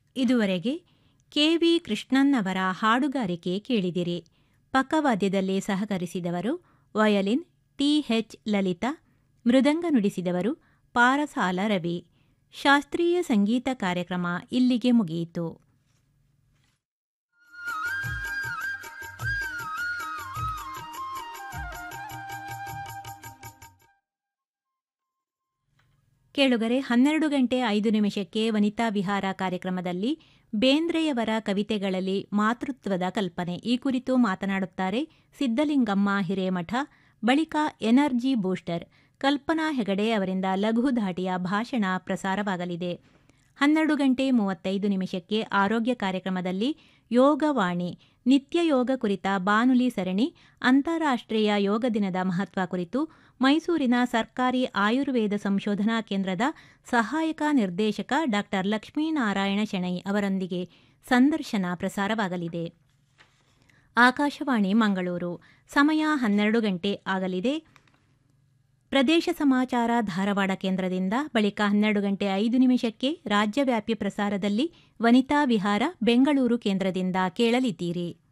ಇದುವರೆಗೆ K V Krishnan ಅವರ ಹಾಡುಗಾರಿಕೆ ಕೇಳಿದಿರಿ ಪಕ್ಕವಾದ್ಯದಲ್ಲಿ ಸಹಕರಿಸಿದವರು ವಯಲಿನ್ ಟಿಎಚ್ ಲಲಿತಾ ಮೃದಂಗ ನುಡಿಸಿದವರು ಪಾರಸಾಲ ರವಿ ಶಾಸ್ತ್ರೀಯ ಸಂಗೀತ ಕಾರ್ಯಕ್ರಮ ಇಲ್ಲಿಗೆ ಮುಗಿಯಿತು ಕೇಳುಗರೆ ಹನ್ನೆರಡು ಗಂಟೆ ಐದು ನಿಮಿಷಕ್ಕೆ ವನಿತಾ ವಿಹಾರ ಕಾರ್ಯಕ್ರಮದಲ್ಲಿ ಬೇಂದ್ರೆಯವರ ಕವಿತೆಗಳಲ್ಲಿ ಮಾತೃತ್ವದ ಕಲ್ಪನೆ ಈ ಕುರಿತು ಮಾತನಾಡುತ್ತಾರೆ ಸಿದ್ದಲಿಂಗಮ್ಮ ಹಿರೇಮಠ ಬಳಿಕ ಎನರ್ಜಿ ಬೂಸ್ಟರ್ ಕಲ್ಪನಾ ಹೆಗಡೆ ಅವರಿಂದ ಲಘು ಧಾಟಿಯ ಭಾಷಣ ಪ್ರಸಾರವಾಗಲಿದೆ ಹನ್ನೆರಡು ಗಂಟೆ ಮೂವತ್ತೈದು ನಿಮಿಷಕ್ಕೆ ಆರೋಗ್ಯ ಕಾರ್ಯಕ್ರಮದಲ್ಲಿ ಯೋಗವಾಣಿ ನಿತ್ಯ ಯೋಗ ಕುರಿತ ಬಾನುಲಿ ಸರಣಿ ಅಂತಾರಾಷ್ಟ್ರೀಯ ಯೋಗ ದಿನದ ಮಹತ್ವ ಕುರಿತು ಮೈಸೂರಿನ ಸರ್ಕಾರಿ ಆಯುರ್ವೇದ ಸಂಶೋಧನಾ ಕೇಂದ್ರದ ಸಹಾಯಕ ನಿರ್ದೇಶಕ ಡಾ ಲಕ್ಷ್ಮೀನಾರಾಯಣ ಶೆಣೈ ಅವರೊಂದಿಗೆ ಸಂದರ್ಶನ ಪ್ರಸಾರವಾಗಲಿದೆ ಆಕಾಶವಾಣಿ ಮಂಗಳೂರು ಸಮಯ ಹನ್ನೆರಡು ಗಂಟೆ ಆಗಲಿದೆ ಪ್ರದೇಶ ಸಮಾಚಾರ ಧಾರವಾಡ ಕೇಂದ್ರದಿಂದ ಬಳಿಕ ಹನ್ನೆರಡು ಗಂಟೆ ಐದು ನಿಮಿಷಕ್ಕೆ ರಾಜ್ಯವ್ಯಾಪಿ ಪ್ರಸಾರದಲ್ಲಿ ವನಿತಾ ವಿಹಾರ ಬೆಂಗಳೂರು ಕೇಂದ್ರದಿಂದ ಕೇಳಲಿದ್ದೀರಿ